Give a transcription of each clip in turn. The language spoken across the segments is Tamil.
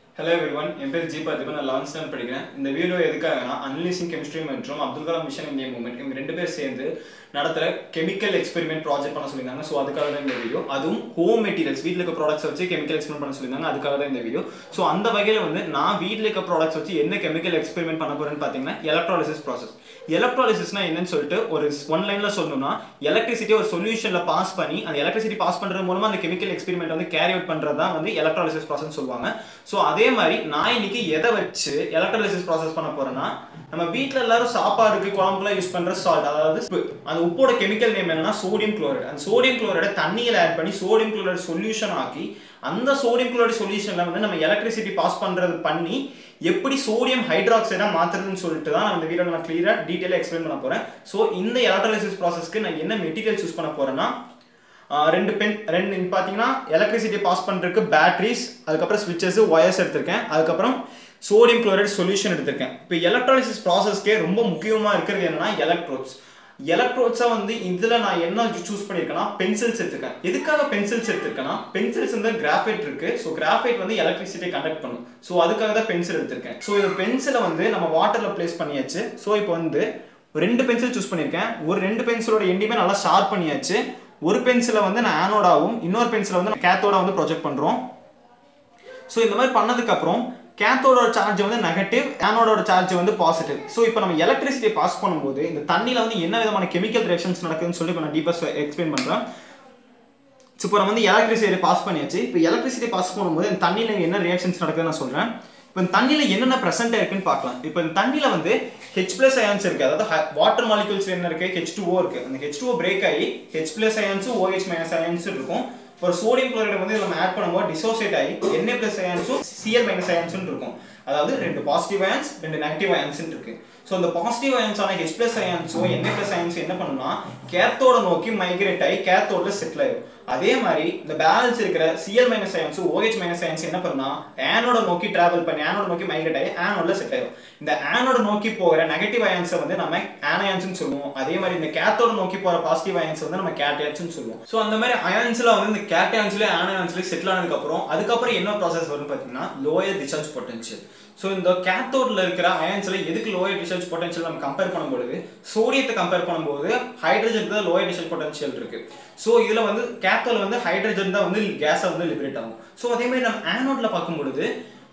ஹலோ எவ்ரிவன் என் பேர் ஜி பார்த்திபன் நான் லெவன்த் ஸ்டாண்டர்ட் படிக்கிறேன் இந்த வீடியோ எதுக்காகனா அனலிசிங் கெமிஸ்ட்ரி மற்றும் Abdul Kalam mission India movement இவங்க ரெண்டு பேர் சேர்ந்து நடத்துகிற கெமிக்கல் எக்ஸ்பெரிமெண்ட் ப்ராஜெக்ட் பண்ண சொல்லியிருந்தாங்க ஸோ அதுக்காக தான் இந்த வீடியோ அதுவும் ஹோம் மெட்டீரியல்ஸ் வீட்டில் இருக்க ப்ராடக்ட்ஸ் வச்சு கெமிக்கல் எக்ஸ்பெரிமெண்ட் பண்ண சொல்லியிருந்தாங்க அதுக்காக தான் இந்த வீடியோ ஸோ அந்த வகையில் வந்து நான் வீட்டில் இருக்க ப்ராடக்ட்ஸ் வச்சு என்ன கெமிக்கல் எக்ஸ்பெரிமெண்ட் பண்ண போறேன்னு பார்த்தீங்கன்னா எலக்ட்ராலிசிஸ் ப்ராசஸ் எலக்ட்ராலிசிஸ்னா என்னன்னு சொல்லிட்டு ஒரு ஒன் லைனில் சொல்லணும்னா எலக்ட்ரிசிட்டி ஒரு சொல்யூஷனில் பாஸ் பண்ணி அந்த எலக்ட்ரிசிட்டி பாஸ் பண்ணுறது மூலமாக அந்த கெமிக்கல் எக்ஸ்பெரிமெண்ட் வந்து கேரி அவுட் பண்ணுறது தான் வந்து எலக்ட்ராலிசிஸ் ப்ராசஸ் சொல்லுவாங்க ஸோ அதே மாதிரி நான் இன்னைக்கு எதை வச்சு எலக்ட்ராலிசிஸ் ப்ராசஸ் பண்ண போறேன்னா நம்ம வீட்டில் எல்லாரும் சாப்பாடுக்கு குழம்புல யூஸ் பண்ற சால்ட் அதாவது உப்பு அந்த உப்போட கெமிக்கல் நேம் என்னன்னா சோடியம் குளோரைடு அந்த சோடியம் குளோரைடை தண்ணியில் ஆட் பண்ணி சோடியம் குளோரைடு சொல்யூஷன் ஆக்கி அந்த சோடியம் குளோரைடு சொல்யூஷன்ல வந்து நம்ம எலக்ட்ரிசிட்டி பாஸ் பண்றது பண்ணி எப்படி சோடியம் ஹைட்ராக்சைடா மாத்துறதுன்னு சொல்லிட்டு தான் நான் இந்த வீடியோவில் நான் கிளியரா டீட்டெயிலாக எக்ஸ்பிளைன் பண்ண போறேன் ஸோ இந்த எலக்ட்ராலிசிஸ் ப்ராசஸ்க்கு நான் என்ன மெட்டீரியல்ஸ் யூஸ் பண்ண போறேன்னா ஆஹ் ரெண்டு பென் ரெண்டு இங்க பார்த்தீங்கன்னா எலக்ட்ரிசிட்டி பாஸ் பண்ணுறதுக்கு பேட்டரிஸ் அதுக்கப்புறம் ஸ்விட்சஸ் ஒயர்ஸ் எடுத்திருக்கேன் அதுக்கப்புறம் சோடியம் குளோரைடு சொல்யூஷன் எடுத்திருக்கேன் இப்போ எலக்ட்ராலிசிஸ் ப்ராசஸ்க்கே ரொம்ப முக்கியமாக இருக்கிறது என்னன்னா எலக்ட்ரோட்ஸ் எலக்ட்ரோட்ஸாக வந்து இதில் நான் என்ன சூஸ் பண்ணியிருக்கேன்னா பென்சில்ஸ் எடுத்திருக்கேன் எதுக்காக பென்சில்ஸ் எடுத்திருக்கேன்னா பென்சில்ஸ் வந்து கிராஃபைட் இருக்கு ஸோ கிராஃபைட் வந்து எலக்ட்ரிசிட்டியை கண்டக்ட் பண்ணும் ஸோ அதுக்காக தான் பென்சில் எடுத்திருக்கேன் ஸோ இந்த பென்சிலை வந்து நம்ம வாட்டரில் ப்ளேஸ் பண்ணியாச்சு ஸோ இப்போ வந்து ரெண்டு பென்சில் சூஸ் பண்ணியிருக்கேன் ஒரு ரெண்டு பென்சிலோட எண்டையுமே நல்லா ஷார்ப் பண்ணியாச்சு ஒரு பென்சிலை வந்து நான் ஆனோடாவும் இன்னொரு பென்சிலை வந்து கேத்தோட வந்து ப்ரொஜெக்ட் பண்ணுறோம் ஸோ இந்த மாதிரி பண்ணதுக்கப்புறம் கேத்தோட சார்ஜ் வந்து நெகட்டிவ் ஆனோடோட சார்ஜ் வந்து பாசிட்டிவ் ஸோ இப்போ நம்ம எலக்ட்ரிசிட்டியை பாஸ் பண்ணும்போது இந்த தண்ணியில் வந்து என்ன விதமான கெமிக்கல் ரியாக்ஷன்ஸ் நடக்குதுன்னு சொல்லி இப்போ நான் டீப்பாக எக்ஸ்பிளைன் பண்ணுறேன் ஸோ இப்போ நம்ம வந்து எலக்ட்ரிசிட்டி பாஸ் பண்ணியாச்சு இப்போ எலக்ட்ரிசிட்டி பாஸ் பண்ணும்போது இந்த தண்ணியில் என்ன ரியாக்ஷன்ஸ் நடக்குதுன்னு நான் சொல்கிறேன் இப்போ இந்த தண்ணியில் என்னென்ன ப்ரெசென்ட் இருக்குன்னு பார்க்கலாம் இப்போ இந்த தண்ணியில் வந்து ஹெச் பிளஸ் அயான்ஸ் இருக்குது அதாவது வாட்டர் மாலிகூல்ஸ் என்ன இருக்குது ஹெச் டூ ஓ இருக்குது அந்த ஹெச் டூ பிரேக் ஆகி ஹெச் பிளஸ் அயான்ஸும் ஓஹெச் மைனஸ் அயான்ஸும் இருக்கும் ஒரு சோடியம் குளோரைடு வந்து நம்ம ஆட் பண்ணும்போது டிசோசியேட் ஆகி என்ஏ பிளஸ் அயான்ஸும் சிஎல் மைனஸ் அயான்ஸும் இருக்கும் அதாவது ரெண்டு பாசிட்டிவ் அயான்ஸ் ரெண்டு நெகட்டிவ் அயான்ஸ் இருக்கு ஸோ இந்த பாசிட்டிவ் அயான்ஸான ஹெச் பிளஸ் அயான்ஸோ என்ஏ பிளஸ் அயான்ஸ் என்ன பண்ணும்னா கேத்தோட நோக்கி மைக்ரேட் ஆகி கேத்தோட செட்டில் ஆயிடும் அதே மாதிரி இந்த பேலன்ஸ் இருக்கிற சிஎல் மைனஸ் அயன்ஸும் ஓஹெச் மைனஸ் அயன்ஸ் என்ன பண்ணுனா ஆனோட நோக்கி டிராவல் பண்ணி ஆனோட நோக்கி மைக்ரேட் ஆகி ஆனோட செட் ஆயிடும் இந்த ஆனோட நோக்கி போகிற நெகட்டிவ் அயன்ஸை வந்து நம்ம ஆனயான்ஸ்னு சொல்லுவோம் அதே மாதிரி இந்த கேத்தோட நோக்கி போகிற பாசிட்டிவ் அயன்ஸ் வந்து நம்ம கேட்டயான்ஸ்னு சொல்லுவோம் ஸோ அந்த மாதிரி அயன்ஸ்ல வந்து இந்த கேட்டயான்ஸ்ல ஆனயான்ஸ்ல செட்டில் ஆனதுக்கப்புறம் அதுக்கப்புறம் என்ன ப்ராசஸ் வரும்னு பார்த்தீங்கன்னா லோயர் டிஸ்சார்ஜ் பொட்டன்ஷியல் ஸோ இந்த கேத்தோட்ல இருக்கிற அயன்ஸ்ல எதுக்கு லோயர் டிஸ்சார்ஜ் பொட்டன்ஷியல் நம்ம கம்பேர் பண்ணும்போது சோடியத்தை கம்பேர் பண்ணும்போது ஹைட்ரஜனுக்கு தான் லோயர் டிஸ்சார்ஜ் பொட்டன்ஷியல் இருக்கு ஸோ இதுல வந்து கேத்தோல வந்து ஹைட்ரஜன் தான் வந்து கேஸை வந்து லிபரேட் ஆகும் ஸோ அதே மாதிரி நம்ம ஆனோட்ல பார்க்கும்பொழுது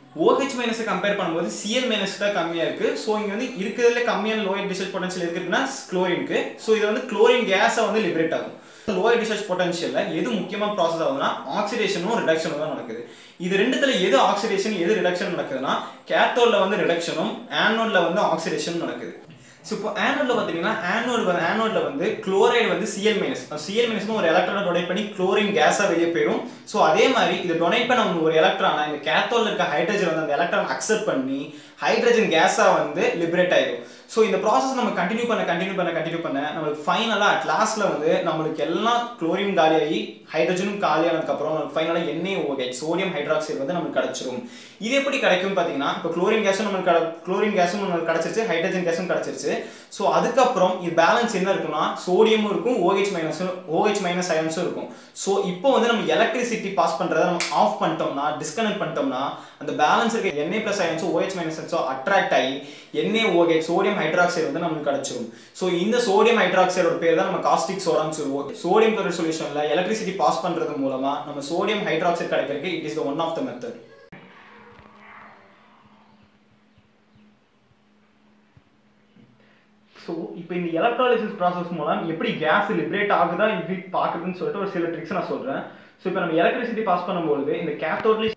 OH மைனஸை கம்பேர் பண்ணும்போது சிஎல் மைனஸ் தான் கம்மியாக இருக்குது ஸோ இங்கே வந்து இருக்கிறதுல கம்மியான லோயர் டிஸ்சார்ஜ் பொட்டன்ஷியல் இருக்குன்னா குளோரினுக்கு ஸோ இது வந்து குளோரின் கேஸை வந்து லிபரேட் ஆகும் லோயர் டிஸ்சார்ஜ் பொட்டன்ஷியலில் எது முக்கியமாக ப்ராசஸ் ஆகுதுன்னா ஆக்சிடேஷனும் ரிடக்ஷனும் தான் நடக்குது இது ரெண்டுத்துல எது ஆக்சிடேஷன் எது ரிடக்ஷன் நடக்குதுன்னா கேத்தோட்ல வந்து ரிடக்ஷனும் ஆனோட்ல வந்து ஆக்சிடேஷன் நடக்குது ஸோ இப்போ ஆனோட்ல பார்த்தீங்கன்னா ஆனோட் ஆனோட்ல வந்து குளோரைடு வந்து சிஎல் மைனஸ் சிஎல் மைனஸ் ஒரு எலக்ட்ரானை டொனேட் பண்ணி குளோரின் கேஸாக வெளியே போயிடும் ஸோ அதே மாதிரி இது டொனேட் பண்ண ஒரு எலக்ட்ரானை இந்த கேத்தோட்ல இருக்க ஹைட்ரஜன் வந்து அந்த எலக்ட்ரான் அக்செப்ட் பண்ணி ஹைட்ரஜன் கேஸாக வந்து லிபரேட் ஆயிடும் ஸோ இந்த ப்ராசஸ் நம்ம கண்டினியூ பண்ண கண்டினியூ பண்ண கண்டினியூ பண்ண நம்மளுக்கு ஃபைனலாக அட் லாஸ்ட்ல வந்து நம்மளுக்கு எல்லாம் குளோரின் காலியாகி ஹைட்ரஜனும் காலியானதுக்கப்புறம் நம்மளுக்கு ஃபைனலாக எண்ணெய் ஓகே சோடியம் ஹைட்ராக்சைடு வந்து நமக்கு கிடைச்சிரும் இது எப்படி கிடைக்கும் பார்த்தீங்கன்னா இப்போ குளோரின் கேஸும் நம்மளுக்கு கிட குளோரின் கேஸும் நம்மளுக்கு கிடச்சிருச்சு ஹைட்ரஜன் கேஸும் கிடச்சிருச்சு ஸோ அதுக்கப்புறம் இது பேலன்ஸ் என்ன இருக்குன்னா சோடியமும் இருக்கும் ஓஹெச் மைனஸும் ஓஹெச் மைனஸ் அயன்ஸும் இருக்கும் ஸோ இப்போ வந்து நம்ம எலக்ட்ரிசிட்டி பாஸ் பண்ணுறதை நம்ம ஆஃப் பண்ணிட்டோம்னா டிஸ்கனெக்ட் பண்ணிட்டோம்னா அந்த பேலன்ஸ் இருக்க என்ஏ ப்ளஸ் அயன்ஸோ ஓஹெச் மைனஸ் அயன்ஸோ அட்ராக்ட் ஆகி என்ஏ ஓஹெச் சோடியம் ஹைட்ராக்சைடு வந்து நமக்கு கிடைச்சிரும் ஸோ இந்த சோடியம் ஹைட்ராக்சைடோட பேர் தான் நம்ம காஸ்டிக் சோடான்னு சொல்லுவோம் சோடியம் குளோரைட் சொல்யூஷனில் எலக்ட்ரிசிட்டி பாஸ் பண்ணுறது மூலமா நம்ம சோடியம் ஹைட்ராக்சைடு கிடைக்கிறதுக்கு it is the one of the method so இப்போ இந்த எலக்ட்ராலிசிஸ் ப்ராசஸ் மூலம் எப்படி கேஸ் லிபரேட் ஆகுதா இப்படி பார்க்குதுன்னு சொல்லிட்டு ஒரு சில ட்ரிக்ஸ் நான் சொல்கிறேன் ஸோ இப்போ நம்ம எலக்ட்ரிசிட்டி பாஸ் பண்ணும்போது இந்த கேத்தோட்லி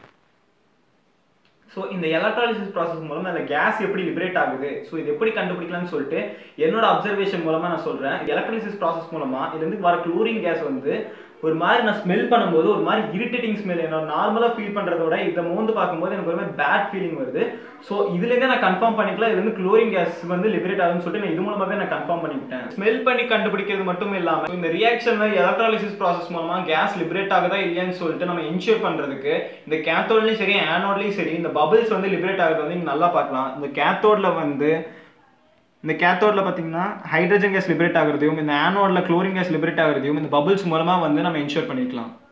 ஸோ இந்த எலக்ட்ராலிசிஸ் ப்ராசஸ் மூலமாக அந்த கேஸ் எப்படி லிபரேட் ஆகுது ஸோ இது எப்படி கண்டுபிடிக்கலாம்னு சொல்லிட்டு என்னோட அப்சர்வேஷன் மூலமாக நான் சொல்கிறேன் எலக்ட்ராலிசிஸ் ப்ராசஸ் மூலமாக இதுலேருந்து வர குளோரின் கேஸ் வந்து ஒரு மாதிரி நான் ஸ்மெல் பண்ணும்போது ஒரு மாதிரி இரிட்டேட்டிங் ஸ்மெல் என்னோட நார்மலாக ஃபீல் பண்ணுறத விட இதை மோந்து பார்க்கும்போது எனக்கு ஒரு மாதிரி பேட் ஃபீலிங் வருது ஸோ இதுலேருந்தே நான் கன்ஃபார்ம் பண்ணிக்கலாம் இது வந்து குளோரின் கேஸ் வந்து லிபரேட் ஆகுதுன்னு சொல்லிட்டு நான் இது மூலமாகவே நான் கன்ஃபார்ம் பண்ணிக்கிட்டேன் ஸ்மெல் பண்ணி கண்டுபிடிக்கிறது மட்டும் இல்லாமல் இந்த ரியாக்ஷன் எலக்ட்ராலிசிஸ் ப்ராசஸ் மூலமாக கேஸ் லிபரேட் ஆகுதா இல்லையான்னு சொல்லிட்டு நம்ம என்ஷூர் பண்ணுறதுக்கு இந்த கேத்தோட்லையும் சரி ஆனோட்லையும் சரி இந்த பபிள்ஸ் வந்து லிபரேட் ஆகுறது வந்து நல்லா பார்க்கலாம் இந்த கேத்தோடில் வந்து இந்த கேத்தோடில் பார்த்தீங்கன்னா ஹைட்ரஜன் கேஸ் லிபரேட் ஆகிறதையும் இந்த ஆனோடில் குளோரின் கேஸ் லிபரேட் ஆகிறதையும் இந்த பபிள்ஸ் மூலமாக வந்து நம்ம என்ஷூர் பண்ணிக்கலாம்